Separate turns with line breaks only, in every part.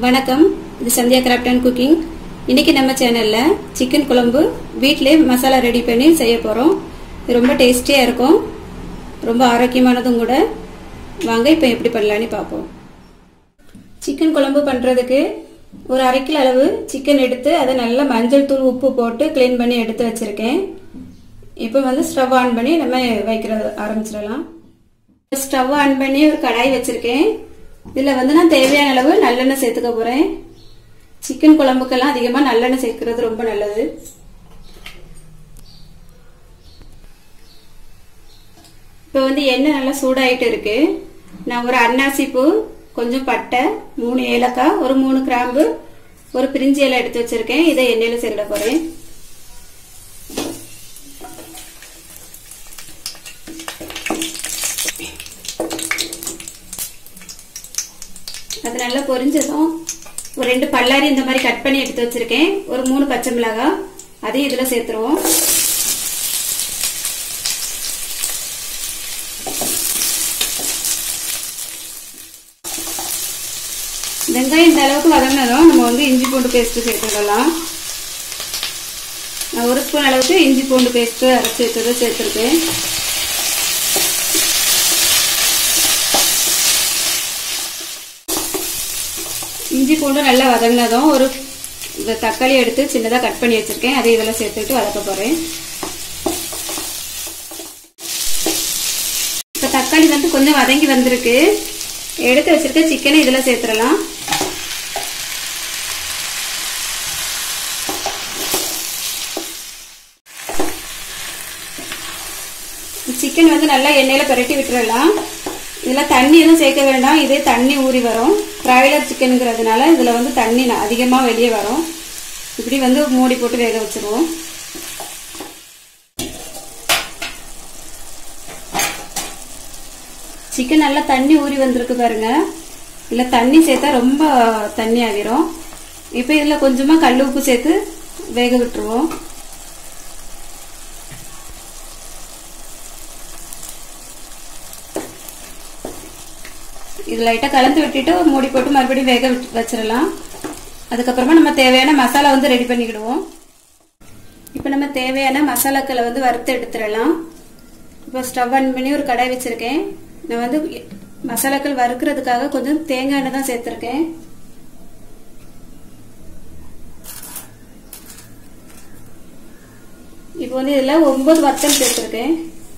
வணக்கம் இது Sandhya craft and cooking இன்னைக்கு நம்ம சேனல்ல சிக்கன் குழம்பு வீட்டிலே மசாலா ரெடி பண்ணி செய்ய போறோம் இது ரொம்ப டேஸ்டியா இருக்கும் ரொம்ப ஆரோக்கியமானதும் கூட வாங்க இப்போ எப்படி பண்ணலான்னு பார்ப்போம் சிக்கன் குழம்பு பண்றதுக்கு ஒரு அரை கிலோ அளவு சிக்கன் எடுத்து அதை நல்லா மஞ்சள் தூள் உப்பு போட்டு க்ளீன் பண்ணி எடுத்து வச்சிருக்கேன் இப்போ வந்து ஸ்டவ் ஆன் பண்ணி நம்ம வைக்கிறது ஆரம்பிச்சிடலாம் ஸ்டவ் ஆன் பண்ணி ஒரு கடாய் வச்சிருக்கேன் இதுல வந்து நான் தேவையான அளவு நல்லெண்ணெய் சேர்த்துக்க போறேன் சிக்கன் குழம்புக்கெல்லாம் அதிகமா நல்லெண்ணெய் சேர்க்கறது ரொம்ப நல்லது இப்போ வந்து எண்ணெய் நல்லா சூடாயிட்டு இருக்கு நான் ஒரு அன்னாசி பூ கொஞ்சம் பட்டை மூணு ஏலக்காய் ஒரு மூணு கிராம்பு ஒரு பிரிஞ்சி இலை எடுத்து வச்சிருக்கேன் இதை எண்ணெயில சேர்க்க போறேன் அது நல்லா பொரிஞ்சதும் ஒரு ரெண்டு பல்லாரி இந்த மாதிரி கட் பண்ணி எடுத்து வச்சிருக்கேன் ஒரு மூணு பச்சை மிளகாய் அதையும் இதுல சேர்த்துருவோம் வெங்காயம் இந்த அளவுக்கு வதங்கினதும் நம்ம வந்து இஞ்சி பூண்டு பேஸ்ட் சேர்த்துக்கலாம் நான் ஒரு ஸ்பூன் அளவுக்கு இஞ்சி பூண்டு பேஸ்ட் அரைச்சி வச்சதை சேர்த்துருக்கேன் இஞ்சி பூண்டு நல்லா வதங்கினதும் ஒரு இந்த தக்காளி எடுத்து சின்னதாக கட் பண்ணி வச்சிருக்கேன் அதை இதில் சேர்த்துட்டு வதக்க போகிறேன் இப்போ தக்காளி வந்து கொஞ்சம் வதங்கி வந்திருக்கு எடுத்து வச்சிருக்க சிக்கனை இதில் சேர்த்துடலாம் சிக்கன் வந்து நல்லா எண்ணெயில் பரட்டி விட்டுறலாம் இதில் தண்ணி எதுவும் சேர்க்க வேண்டாம் இதே தண்ணி ஊறி வரும் பிராய்லர் சிக்கனுங்கிறதுனால இதில் வந்து தண்ணி அதிகமாக வெளியே வரும் இப்படி வந்து மூடி போட்டு வேக வச்சிருவோம் சிக்கன் நல்லா தண்ணி ஊறி வந்திருக்கு பாருங்க இல்லை தண்ணி சேர்த்தா ரொம்ப தண்ணி ஆகிரும் இப்போ இதில் கொஞ்சமாக கல் உப்பு சேர்த்து வேக விட்டுருவோம் இது லைட்டாக கலந்து விட்டுட்டு மூடி போட்டு மறுபடியும் வேக வச்சிடலாம் அதுக்கப்புறமா நம்ம தேவையான மசாலா வந்து ரெடி பண்ணிக்கிடுவோம் இப்போ நம்ம தேவையான மசாலாக்களை வந்து வறுத்து எடுத்துடலாம் இப்போ ஸ்டவ் ஆன் பண்ணி ஒரு கடாய் வச்சிருக்கேன் நான் வந்து மசாலாக்கள் வறுக்கிறதுக்காக கொஞ்சம் தேங்காய் எண்ணெய் தான் சேர்த்துருக்கேன் இப்போ வந்து இதில் ஒன்பது வத்தல் சேர்த்துருக்கேன்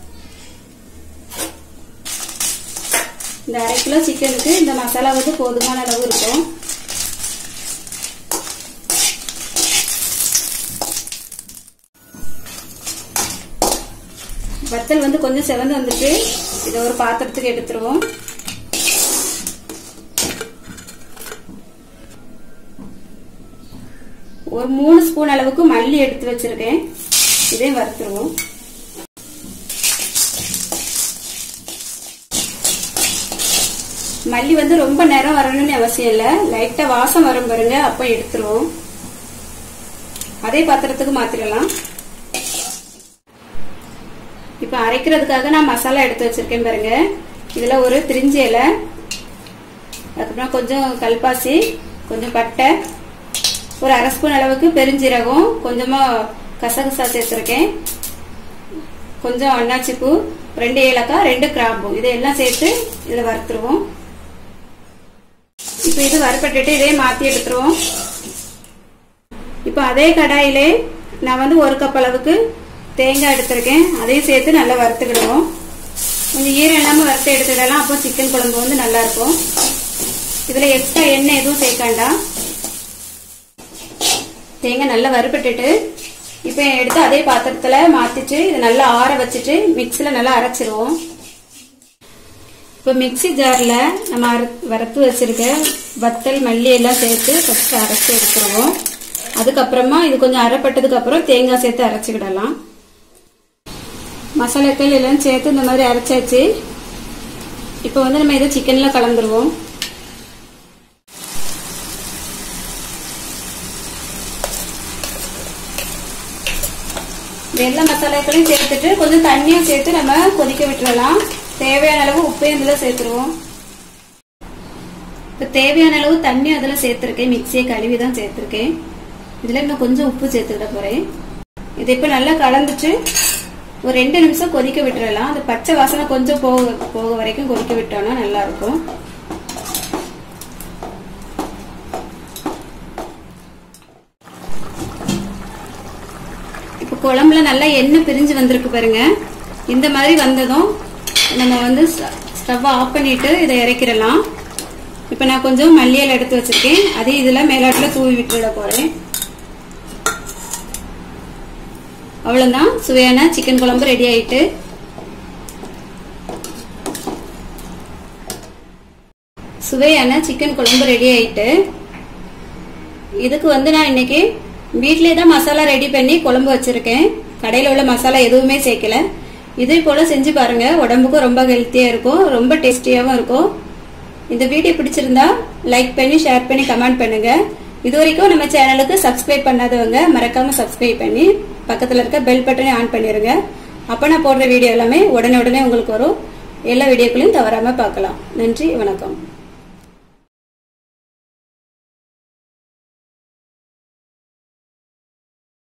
இந்த அரை கிலோ சிக்கனுக்கு இந்த மசாலா வந்து போதுமான அளவு இருக்கும் வத்தல் வந்து கொஞ்சம் செவந்து வந்துட்டு இதை ஒரு பாத்திரத்துக்கு எடுத்துருவோம் ஒரு மூணு ஸ்பூன் அளவுக்கு மல்லி எடுத்து வச்சிருக்கேன் இதையும் வறுத்துருவோம் மல்லி வந்து ரொம்ப நேரம் வரணும்னு அவசியம் இல்லை லைட்டா வாசம் வரும் பாருங்க அப்போ எடுத்துருவோம் அதே பாத்திரத்துக்கு மாத்திரலாம் இப்போ அரைக்கிறதுக்காக நான் மசாலா எடுத்து வச்சிருக்கேன் பாருங்க இதுல ஒரு திரிஞ்சி இலை அதுக்கப்புறம் கொஞ்சம் கல்பாசி கொஞ்சம் பட்டை ஒரு அரை ஸ்பூன் அளவுக்கு பெருஞ்சீரகம் கொஞ்சமா கசகசா சேர்த்துருக்கேன் கொஞ்சம் அன்னாச்சி பூ ரெண்டு ஏலக்காய் ரெண்டு கிராம்பு இதையெல்லாம் சேர்த்து இதில் வறுத்துருவோம் இப்போ இது வறுப்பட்டுட்டு இதே மாற்றி எடுத்துருவோம் இப்போ அதே கடாயிலே நான் வந்து ஒரு கப் அளவுக்கு தேங்காய் எடுத்திருக்கேன் அதையும் சேர்த்து நல்லா வறுத்துக்கிடுவோம் கொஞ்சம் ஈரம் இல்லாமல் வறுத்து எடுத்துக்கிடலாம் அப்போ சிக்கன் குழம்பு வந்து நல்லா இருக்கும் இதில் எக்ஸ்ட்ரா எண்ணெய் எதுவும் சேர்க்காண்டாம் தேங்காய் நல்லா வறுப்பட்டுட்டு இப்போ எடுத்து அதே பாத்திரத்தில் மாற்றிட்டு இதை நல்லா ஆற வச்சுட்டு மிக்சியில் நல்லா அரைச்சிருவோம் இப்போ மிக்சி ஜாரில் நம்ம அரை வறுத்து வச்சிருக்க வத்தல் மல்லி எல்லாம் சேர்த்து ஃபஸ்ட்டு அரைச்சி எடுத்துருவோம் அதுக்கப்புறமா இது கொஞ்சம் அரைப்பட்டதுக்கு அப்புறம் தேங்காய் சேர்த்து அரைச்சிக்கிடலாம் மசாலாக்கள் எல்லாம் சேர்த்து இந்த மாதிரி அரைச்சாச்சு இப்போ வந்து நம்ம இதை சிக்கனில் கலந்துருவோம் வெள்ளை மசாலாக்களையும் சேர்த்துட்டு கொஞ்சம் தண்ணியும் சேர்த்து நம்ம கொதிக்க விட்டுறலாம் தேவையான அளவு உப்பையும் இதில் சேர்த்துருவோம் இப்போ தேவையான அளவு தண்ணி அதில் சேர்த்துருக்கேன் மிக்சியை கழுவி தான் சேர்த்துருக்கேன் இதில் இன்னும் கொஞ்சம் உப்பு சேர்த்துக்கிட போகிறேன் இது இப்போ நல்லா கலந்துட்டு ஒரு ரெண்டு நிமிஷம் கொதிக்க விட்டுறலாம் அந்த பச்சை வாசனை கொஞ்சம் போக போக வரைக்கும் கொதிக்க விட்டோம்னா நல்லா இருக்கும் இப்போ குழம்புல நல்லா எண்ணெய் பிரிஞ்சு வந்திருக்கு பாருங்க இந்த மாதிரி வந்ததும் நம்ம வந்து ஸ்டவ் ஆஃப் பண்ணிட்டு இதை இறக்கிடலாம் இப்போ நான் கொஞ்சம் மல்லியல் எடுத்து வச்சிருக்கேன் அதே இதில் மேலாட்டில் தூவி விட்டுவிட போறேன் அவ்வளோதான் சுவையான சிக்கன் குழம்பு ரெடி ஆயிட்டு சுவையான சிக்கன் குழம்பு ரெடி ஆயிட்டு இதுக்கு வந்து நான் இன்னைக்கு வீட்டிலே தான் மசாலா ரெடி பண்ணி குழம்பு வச்சிருக்கேன் கடையில் உள்ள மசாலா எதுவுமே சேர்க்கல இதே போல செஞ்சு பாருங்க உடம்புக்கும் ரொம்ப ஹெல்த்தியா இருக்கும் ரொம்ப டேஸ்டியாவும் இருக்கும் இந்த வீடியோ பிடிச்சிருந்தா லைக் பண்ணி ஷேர் பண்ணி கமெண்ட் பண்ணுங்க இது வரைக்கும் நம்ம சேனலுக்கு சப்ஸ்கிரைப் பண்ணாதவங்க மறக்காம சப்ஸ்கிரைப் பண்ணி பக்கத்துல இருக்க பெல் பட்டனை ஆன் பண்ணிருங்க அப்ப நான் போடுற வீடியோ எல்லாமே உடனே உடனே உங்களுக்கு வரும் எல்லா வீடியோக்களையும் தவறாம பார்க்கலாம் நன்றி வணக்கம்